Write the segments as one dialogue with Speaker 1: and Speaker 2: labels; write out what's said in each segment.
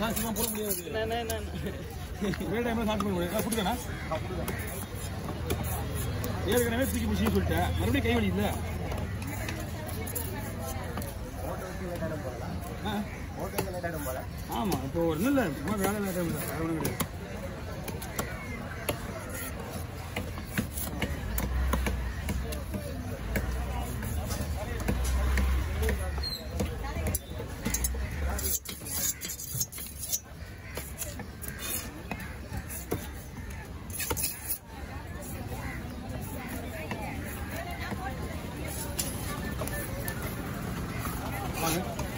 Speaker 1: ஜாஸ்திலாம் போட முடியாது
Speaker 2: நான், நான், நான்.
Speaker 1: ஒரே டைம்ல சாப்பிட்டு பண்ண முடியாது புடிக்கணா ஏற்கனவே தூக்கி பிடிச்சி சொல்லிட்டேன் மறுபடியும் கை வலி இல்லை ஆ ஆமா இப்போ ஒன்றும் இல்லை சும்மா வேலை இல்லை டைம் இல்லை வேலை ஒன்றும் கிடையாது வாங்க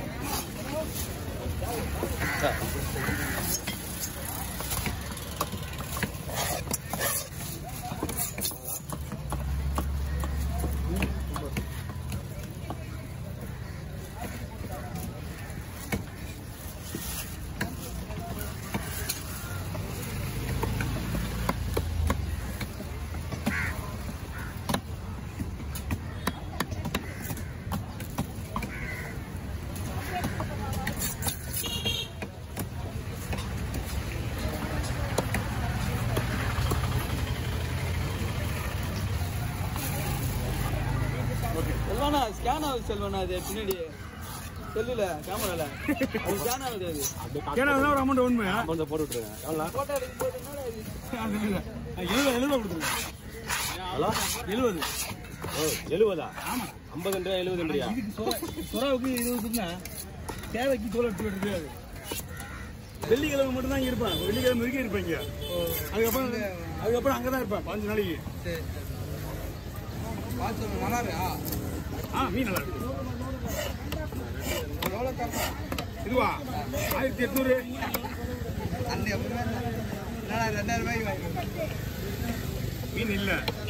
Speaker 2: செல்வனா ஸ்கேன் ஆகுது செல்வனா அது பின்னாடி செல்லுல கேமரால அது ஸ்கேன் ஆகுது அது
Speaker 1: ஏன்னா அதெல்லாம் ஒரு அமௌண்ட் உண்மை
Speaker 3: கொஞ்சம் போட்டு விட்டுருங்க எவ்வளோ
Speaker 2: போட்டோ எடுக்கும் போது என்னடா இது?
Speaker 1: அது இல்லை எழுபது எழுபது கொடுத்துருங்க
Speaker 3: ஹலோ
Speaker 1: எழுபது
Speaker 3: ஓ எழுபதா
Speaker 1: ஆமா
Speaker 3: ஐம்பதுன்றியா எழுபதுன்றியா
Speaker 1: இதுக்கு சொர- சொராவுக்கு இருபதுக்குன்னா தேவைக்கு தோல் எடுத்து விட்டுருக்காது வெள்ளிக்கிழமை மட்டும் தான் இங்க இருப்பேன் வெள்ளிக்கிழமை வரைக்கும் இருப்பேன் இங்க அதுக்கப்புறம் அதுக்கப்புறம் அங்கதான் இருப்பேன் பாஞ்சு நாளைக்கு
Speaker 2: சரி பார்த்து நல்லா இருக்கா
Speaker 1: ஆ மீன் நல்லா இருக்கு
Speaker 2: எவ்வளோ தரணும்
Speaker 1: இதுவா ஆயிரத்தி எட்நூறு
Speaker 2: அந்த எப்பவுமே என்னடா ரெண்டாயிரம் ரூபாய்க்கு வாங்கி
Speaker 1: மீன் இல்ல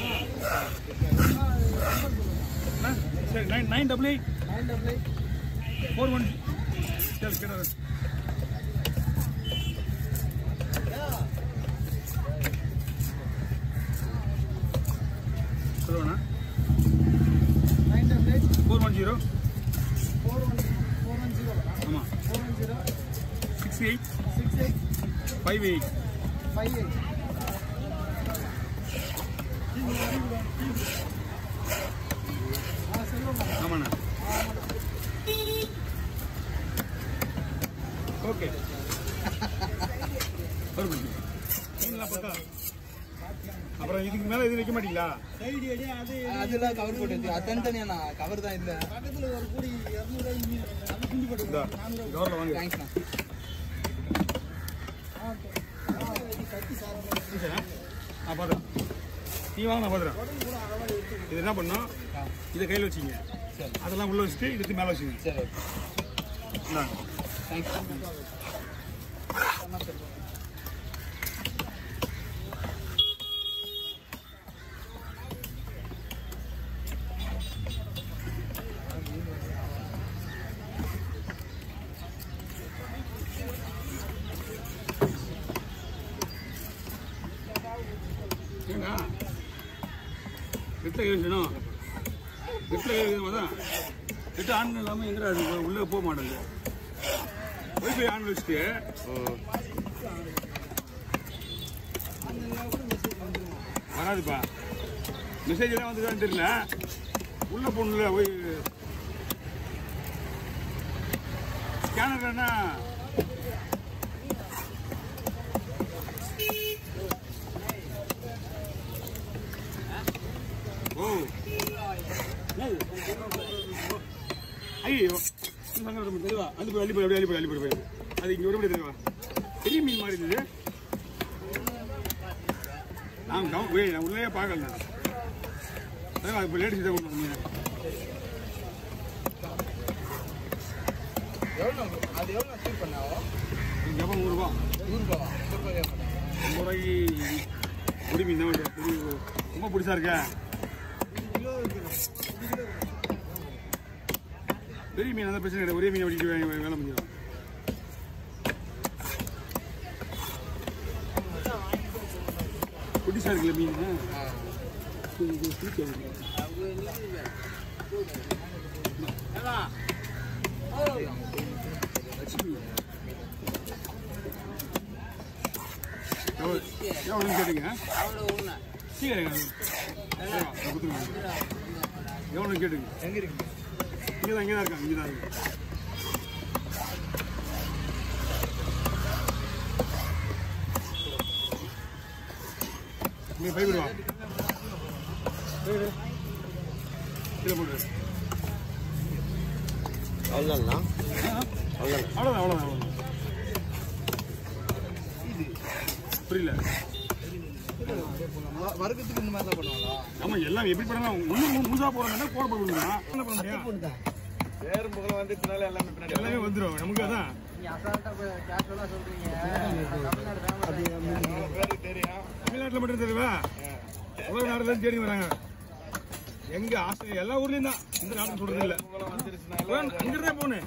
Speaker 1: ஆ, சரி nine nine double eight
Speaker 2: nine double eight
Speaker 1: four one சரி சரி சொல்லுவேண்ணா
Speaker 2: nine double eight
Speaker 1: four one zero
Speaker 2: four one four one zero
Speaker 1: ஆமாம்
Speaker 2: four one zero
Speaker 1: six eight
Speaker 2: six eight
Speaker 1: five eight
Speaker 2: five eight ஆ செல்வம்
Speaker 1: ஆமாண்ணா okay ஒரு மணி நீங்களா பக்கா அப்புறம் இதுக்கு மேல எதுவும் வைக்க மாட்டீங்களா
Speaker 2: சைடு அடி அது அதெல்லாம் கவர் போட்டு வச்சு அது தனித்தனியாண்ணா கவர் தான் இல்லை பக்கத்தில் ஒரு கூடி இரநூறுவாய் மீன் அது குஞ்சு போட்டு
Speaker 1: இந்த கவர்ல வாங்க
Speaker 2: தேங்க்ஸ்ண்ணா
Speaker 1: சரிண்ணா? நான் பார்த்துறேன் நீ வாங்க நான் பார்த்துறேன் இது என்ன பண்ணோம் இதை கையில் வச்சுங்க
Speaker 2: சரி
Speaker 1: அதெல்லாம் உள்ள வச்சுட்டு இதுக்கு மேலே வச்சுங்க
Speaker 2: சரி
Speaker 1: இந்தாங்க
Speaker 2: தேங்க்ஸ்
Speaker 1: ஏண்டா நெட்டில் கேட்கணும் நெட்டில் கேட்கணும் தான் நெட்டு ஆன் இல்லாமல் எங்கடா அது உள்ளே போக மாட்டேங்குது ஒய்ஃபை ஆன் வச்சுட்டு வராதுப்பா மெசேஜ் எல்லாம் வந்துதான் தெரியல உள்ள போகணும்ல போய் ஸ்கேனர் என்ன ஓ என்னது? ஐயோ சங்கடம் தெரியவா அது போய் அள்ளி போய் அப்படியே அள்ளி போய் அள்ளி போய் போய் அது இங்கே ஒரு தெரியவா பெரிய மீன் மாதிரி இருந்தது நான் கவ போய் நான் உள்ளே பார்க்கல நான் அதான் இப்போ லேடிஸ் தான் கொண்டு வந்தேன்
Speaker 2: எவ்வளோ அது எவ்வளோ சூட் பண்ணாவோ
Speaker 1: இது ஜப்பம் நூறுரூவா
Speaker 2: நூறுரூபாவா நூறுரூபா கேட்பேன்
Speaker 1: ஐம்பது ரூபாய்க்கு பொடி மீன் தான் வேணும். பொடி ரொம்ப பிடிச்சா இருக்கா
Speaker 2: கிலோ இருக்குது
Speaker 1: பெரிய மீன் அந்த பிரச்சனை கிடையாது ஒரே மீன் வெட்டிட்டு வே- வே- வேலை முடியும் குட்டிசா இருக்குல்ல மீன் இது- இது பிடிக்க வருது. லட்சுமி எவ்வளோன்னு கேட்டுங்க சீக்கிரம் கொடுத்துருங்க எவ்வளோன்னு கேட்டுங்க
Speaker 2: எங்க இருக்கு
Speaker 1: இங்கே தான் இங்கே தான் இருக்காங்க இங்கே தான் இருக்கு நீ பை விடுவா இதில் போட்டு
Speaker 3: அவ்வளோதாங்களா அவ்வளோதான்
Speaker 1: அவ்வளோதான் அவ்வளோதான் அவ்வளோதான் புரியல
Speaker 2: வர்க்கத்துக்கு இந்த மாதிரி தான் பண்ணுவாங்களா
Speaker 1: ஆமா எல்லாம் எப்படி பண்ணலாம் ஒன்றும் முழுசா போகிறோம்னா போட போடுவீங்களா என்ன பண்ண முடியும்
Speaker 3: வேறு முகம் வந்துச்சுனால எல்லாமே பின்னாடி
Speaker 1: எல்லாமே வந்துடும் நமக்கு அதான்
Speaker 2: நீங்க அசால்ட்டா கேஷுவலா சொல்றீங்க
Speaker 3: பேருக்கு தெரியும்
Speaker 1: தமிழ்நாட்டில் மட்டும் தெரியுமா உலக நாடுல தேடி வராங்க எங்க ஆஸ்திரேலியா எல்லா ஊர்லயும் தான் இந்த நாட்டுக்கு சொல்றது இல்ல
Speaker 3: முகம் வந்துருச்சுனால
Speaker 1: அங்கிருந்தே போனு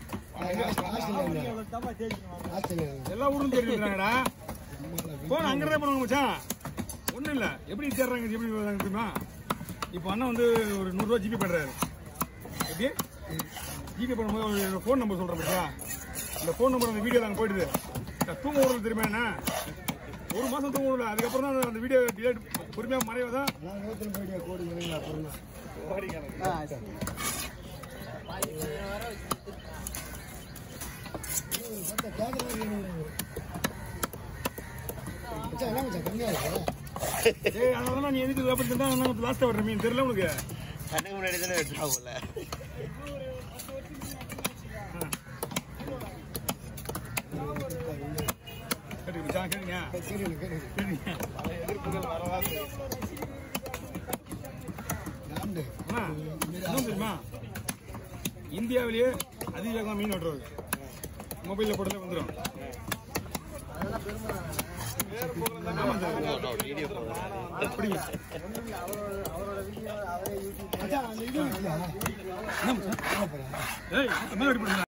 Speaker 1: எல்லா ஊரும் தேடி வராங்கடா போன அங்கிருந்தே போனாங்க மச்சான் ஒண்ணும் இல்ல எப்படி தேடுறாங்க எப்படி வராங்க தெரியுமா இப்போ அண்ணன் வந்து ஒரு நூறுரூவா ஜிபே பண்றாரு எப்படி ஜிபே பண்ணும்போது ஒரு ஃபோன் நம்பர் சொல்றேன் பத்தியா இந்த ஃபோன் நம்பர் அந்த வீடியோ அங்கே போயிடுது நான் தூங்க விடுறது தெரியுமா என்ன ஒரு மாசம் தூங்க விடல அதுக்கப்புறம் தான் அந்த வீடியோ டிலேட் பொறுமையாக மறைவதான் ஏய் அதெல்லாம் நீ எதுக்கு அப்படி தான் நான் லாஸ்ட்டாக வர்ற மீன் தெரியல உனக்கு
Speaker 3: கண்ணுக்கு முன்னாடி தானே வெட்டுறாங்கல்ல
Speaker 1: கேட்டுக்கிட்டா கேளுங்க கேளுங்க அண்ணா, என்ன தெரியுமா இந்தியாவிலேயே அதிவேகமாக மீன் ஓட்டுறது மொபைலில் போட்டதே வந்துடும்
Speaker 3: வீடியோ போடுறேன்
Speaker 1: அப்படிங்க ஏய், என்ன அப்படி பண்ணுங்க